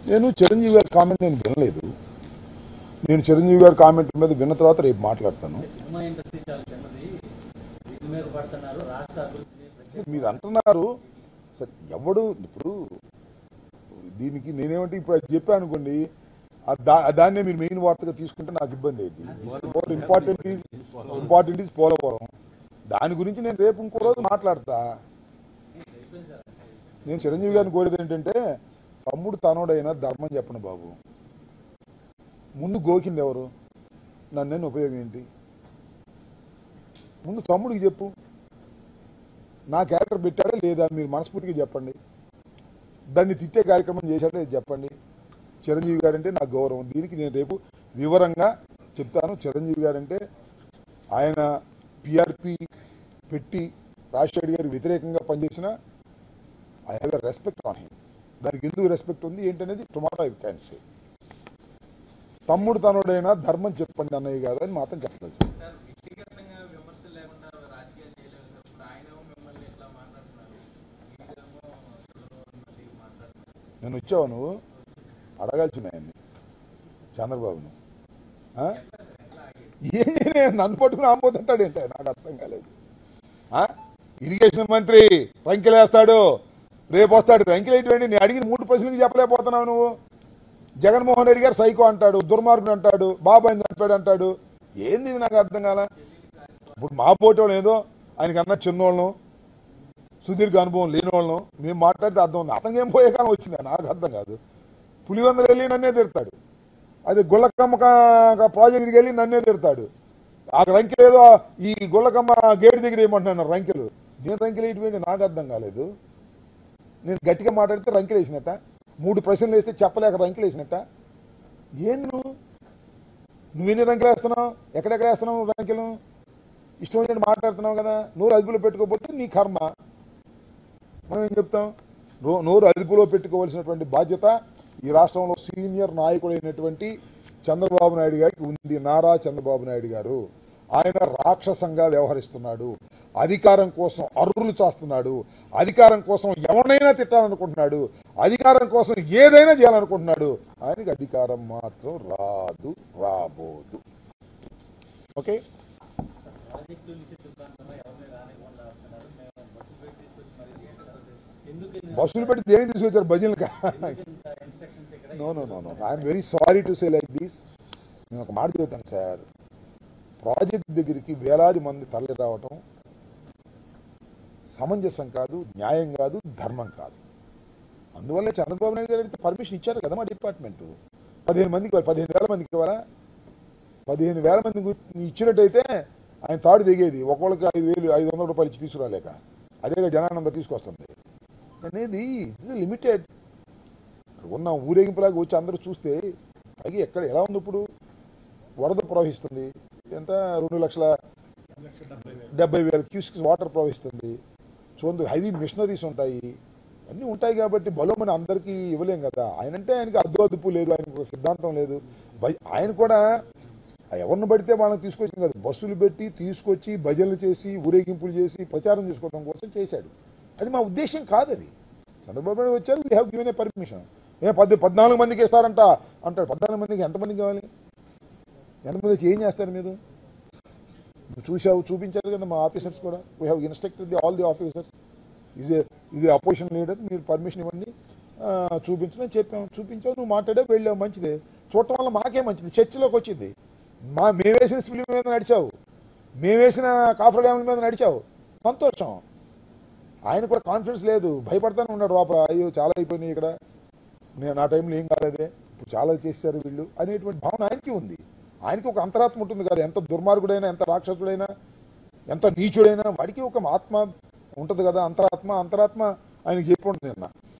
నేను చిరంజీవి గారి కామెంట్ నేను వినలేదు నేను చిరంజీవి గారి కామెంట్ మీద విన్న తర్వాత రేపు మాట్లాడతాను సినిమా ఇండస్ట్రీ చాలా చిన్నది దీని మీద పడుతున్నారు రాష్ట్ర అభివృద్ధిని ప్రత్యేక మీరు అంటున్నారు సరే ఎవడు ఇప్పుడు దీనికి నేనేమంటే ఇప్పుడు అది చెప్పాను అనుకోండి ఆ దా- ఆ దాన్నే మీరు మెయిన్ వార్తగా తీసుకుంటే నాకు ఇబ్బంది అయింది important is important is Polavaram దాని గురించి నేను రేపు ఇంకో రోజు మాట్లాడతా నేను చిరంజీవి గారిని కోరేది ఏంటంటే తమ్ముడు తనోడైన ధర్మం చెప్పండి బాబు ముందు గోకింది ఎవరు నన్ను నేను ఉపయోగం ఏంటి ముందు తమ్ముడికి చెప్పు నా క్యారెక్టర్ పెట్టాడా లేదా మీరు మనస్ఫూర్తిగా చెప్పండి దాన్ని తిట్టే కార్యక్రమం చేశాడా లేదా చెప్పండి చిరంజీవి గారంటే నా గౌరవం దీనికి నేను రేపు వివరంగా చెప్తాను చిరంజీవి గారంటే ఆయన పిఆర్పి పెట్టి రాజశేఖర్ గారికి వ్యతిరేకంగా పనిచేసిన I have a respect on him దానికి ఎందుకు రెస్పెక్ట్ ఉంది ఏంటనేది టుమారో ఐ క్యాన్ సే తమ్ముడు తనుడైనా ధర్మం చెప్పండి అన్నయ్య గారు అని మాత్రం చెప్పలేదు సార్ వ్యక్తిగతంగా విమర్శలు లేకుండా రాజకీయాలు చేయలేనప్పుడు ఆయన మిమ్మల్ని ఎట్లా మాట్లాడుతున్నారు మీరేమో మళ్ళీ మాట్లాడుతున్నారు నేను వచ్చావు నువ్వు అడగాల్సిన ఆయన్ని చంద్రబాబును ఆ? ఏం చేయను, నన్ను పట్టుకుని ఆంబోతుంటాడు ఏంటి నాకు అర్థం కాలేదు ఆ? ఇరిగేషన్ మంత్రి రంకెలేస్తాడు రేపు వస్తాడు రంకెలేటువంటి నేను అడిగిన మూడు ప్రశ్నలకు చెప్పలేకపోతున్నావు నువ్వు జగన్మోహన్ రెడ్డి గారు సైకో అంటాడు దుర్మార్గుడు అంటాడు బాబాయ్ చంపాడు అంటాడు ఏంది ఇది నాకు అర్థం కాల ఇప్పుడు మా పోటీ ఏదో ఆయనకన్నా చిన్నోళ్ళను సుదీర్ఘ అనుభవం లేని వాళ్ళను మేము మాట్లాడితే అర్థం ఉంది అతనికి ఏం పోయే కాలం వచ్చింది నాకు అర్థం కాదు పులివందలు వెళ్ళి నన్నే తిడతాడు అది గుళ్ళకమ్మ కా- ప్రాజెక్ట్ దగ్గరికి వెళ్ళి నన్నే తిడతాడు ఆ రంకెలు ఏదో ఈ గుళ్ళకమ్మ గేట్ దగ్గర ఏమంటున్నాను రంకెలు నేను రంకెలు వేయటం నాకు అర్థం కాలేదు నేను గట్టిగా మాట్లాడితే రంకెలు వేసినట్ట మూడు ప్రశ్నలు వేస్తే చెప్పలేక రంకెలు వేసినట్ట ఏం నువ్వు నువ్వు ఎన్ని రంకెలు వేస్తున్నావు ఎక్కడెక్కడ వేస్తున్నావు నువ్వు రంకెలు ఇష్టం వచ్చినట్టు మాట్లాడుతున్నావు కదా నోరు అదుపులో పెట్టుకోకపోతే నీ కర్మ మనం ఏం చెప్తాం నో- నోరు అదుపులో పెట్టుకోవాల్సినటువంటి బాధ్యత ఈ రాష్ట్రంలో సీనియర్ నాయకుడైనటువంటి చంద్రబాబు నాయుడు గారికి ఉంది నారా చంద్రబాబు నాయుడు గారు ఆయన రాక్షసంగా వ్యవహరిస్తున్నాడు అధికారం కోసం అర్రులు చాస్తున్నాడు అధికారం కోసం ఎవరినైనా తిట్టాలనుకుంటున్నాడు అధికారం కోసం ఏదైనా చేయాలనుకుంటున్నాడు ఆయనకి అధికారం మాత్రం రాదు రాబోదు ఓకే ప్రాజెక్టు నిషిద్ధ ప్రాంతంలో ఎవరిని రానివ్వకుండా వస్తున్నారు మేము బస్సు పెట్టి తీసుకొచ్చి మరి ఏంటి కదా ఎందుకు ఇన్ని- బస్సులు పెట్టి దేనికి తీసుకొచ్చారు భజనలుగా ఎందుకు ఇంత ఇన్స్ట్రక్షన్స్ ఇక్కడ no no no no I'm very sorry to say like this నేను ఒక మాట చెబుతాను సార్ ప్రాజెక్ట్ దగ్గరికి వేలాది మంది తరలి రావటం సమంజసం కాదు న్యాయం కాదు ధర్మం కాదు అందువల్ల చంద్రబాబు నాయుడు గారు అయితే పర్మిషన్ ఇచ్చారు కదా మా డిపార్ట్మెంట్ పదిహేను మందికి ఇవ్వాలి. పదిహేను వేల మందికి ఇవ్వాలా పదిహేను వేల మంది ఇచ్చినట్టయితే ఆయన తాడు దిగేది ఒకళ్ళకి ఐదు వేలు ఐదు వందల రూపాయలు ఇచ్చి తీసుకురాలేక అదే జనానంద తీసుకొస్తుంది అనేది ఇది లిమిటెడ్ ఉన్న ఊరేగింపులాగా వచ్చి అందరూ చూస్తే పైగా ఎక్కడ ఎలా ఉంది ఇప్పుడు వరద ప్రవహిస్తుంది ఎంత రెండు లక్షల డెబ్బై వేల క్యూసిక్స్ వాటర్ ప్రవహిస్తుంది చూడండి హెవీ మిషనరీస్ ఉంటాయి అన్నీ ఉంటాయి కాబట్టి బలోమని అందరికీ ఇవ్వలేం కదా ఆయన అంటే ఆయనకి అద్దు అదుపు లేదు ఆయనకు ఒక సిద్ధాంతం లేదు బై- ఆయన కూడా ఎవరిని పడితే వాళ్ళని తీసుకొచ్చింది కదా బస్సులు పెట్టి తీసుకొచ్చి భజనలు చేసి ఊరేగింపులు చేసి ప్రచారం చేసుకోవడం కోసం చేశాడు అది మా ఉద్దేశం కాదు అది చంద్రబాబు నాయుడు వచ్చారు we have given a permission a పది పద్నాలుగు మందికి ఇస్తారంట అంటాడు పద్నాలుగు మందికి ఎంతమందికి కావాలి ఎంతమంది వచ్చి ఏం చేస్తారు మీరు నువ్వు చూసావు చూపించారు కదా మా ఆఫీసర్స్ కూడా we have instructed the all the officers ఇది ఇది అపోజిషన్ లీడర్ మీరు పర్మిషన్ ఇవ్వండి ఆ, చూపించమని చెప్పాము చూపించావు నువ్వు మాట్లాడే వెళ్ళావు మంచిదే చూడటం వల్ల మాకే మంచిది చర్చిలోకి వచ్చింది మా మేము వేసిన స్పిల్ మీద నడిచావు మేము వేసిన కాఫర్ డ్యాముల మీద నడిచావు సంతోషం ఆయన కూడా కాన్ఫిడెన్స్ లేదు భయపడతానే ఉన్నాడు లోపల అయ్యో చాలా అయిపోయినాయి ఇక్కడ నేను నా టైంలో ఏం కాలేదే ఇప్పుడు చాలా చేశారు వీళ్ళు అనేటువంటి భావన ఆయనకి ఉంది ఆయనకి ఒక అంతరాత్మ ఉంటుంది కదా ఎంత దుర్మార్గుడైనా ఎంత రాక్షసుడైనా ఎంత నీచుడైనా వాడికి ఒక ఆత్మ ఉంటుంది కదా అంతరాత్మ అంతరాత్మ ఆయనకి చెప్పి ఉంటుంది నిన్న